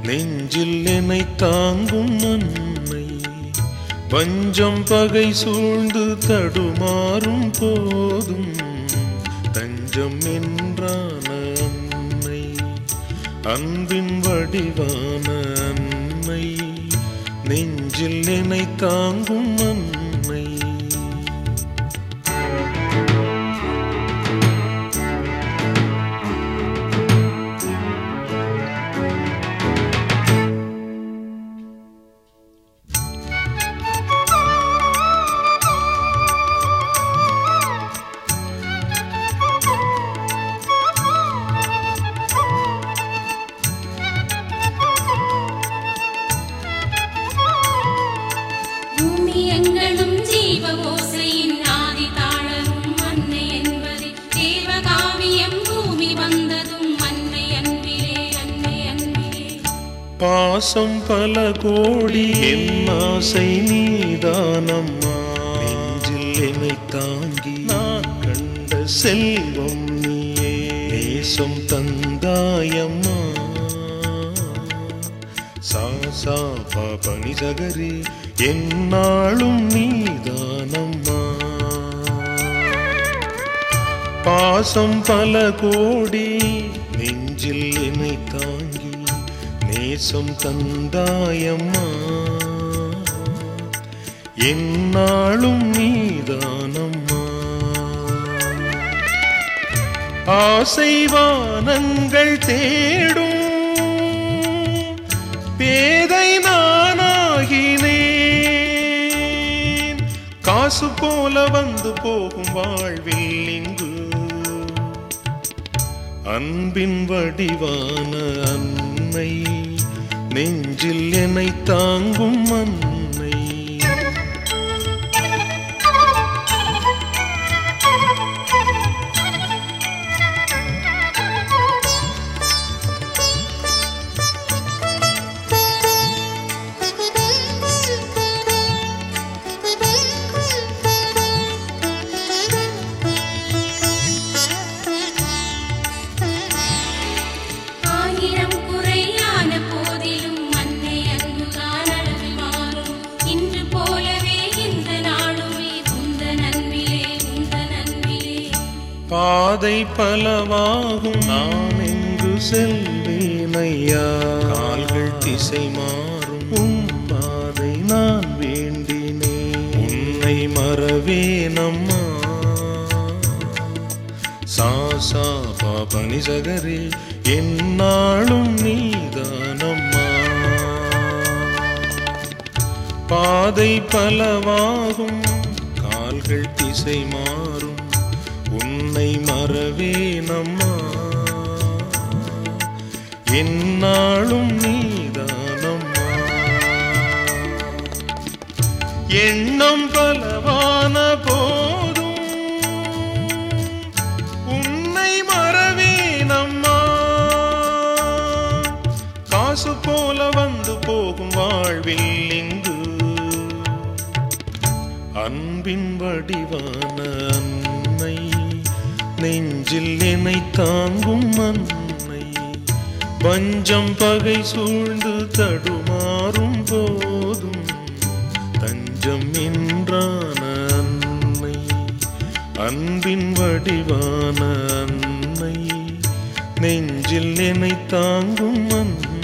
நெஞ்சில் என்னை தாங்கும் அன்னை வஞ்சம் பகை சூழ்ந்து தடுமாறும் போதும் தஞ்சம் என்றான அன்னை அன்பின் வடிவான அன்னை நெஞ்சில் என்னை தாங்கும் அன்னை பூமி எங்களும் ஜீவ ஓசையின் ஆதி தாளரும் அன்னை என்பதே தேவகாவியம் பூமி வந்ததும் அன்னை அன்பிலே அன்னை அன்பிலே பாசம் பல கோடி என் ஆசை நீதானம்மா நெஞ்சில் என்னை தாங்கி நான் கண்ட செல்வம் நீயே நேசம் தந்தாயம்மா சா சா பா பனி சகரி என்னாலும் நீதானம்மா பாசம் பல கோடி நெஞ்சில் என்னை தாங்கி நேசம் தந்தாயம்மா என்னாலும் நீதானம்மா ஆசை வானங்கள் தேடும் பேதை நானாகினேன் காசு போல வந்து போகும் வாழ்வில் இங்கு அன்பின் வடிவான அன்னை நெஞ்சில் என்னை தாங்கும் அன்னை ஆயிரம் குறையான போதிலும் அன்னை அன்புதான் அளவில் மாறும் இன்று போலவே இந்த நாளுமே உந்த நன்பிலே உந்த நன்பிலே பாதை பலவாகும் நான் எங்கு செல்வேன் ஐயா கால்கள் திசை மாறும் உன் பாதை நான் வேண்டினேன் உன்னை மறவேனம்மா சா சா பா பனி சகரே என்னாலும் நீதானம்மா பாதை பலவாகும் கால்கள் திசை மாறும் உன்னை மறவேனம்மா என்னாலும் நீதானம்மா எண்ணம் பலவான போதும் உன்னை மறவேனம்மா காசு போல வந்து போகும் வாழ்வில் இங்கு அன்பின் வடிவான அன்னை நெஞ்சில் என்னை தாங்கும் அன்னை வஞ்சம் பகை சூழ்ந்து தடுமாறும் போதும் தஞ்சம் என்றான அன்னை அன்பின் வடிவான அன்னை நெஞ்சில் என்னை தாங்கும் அன்னை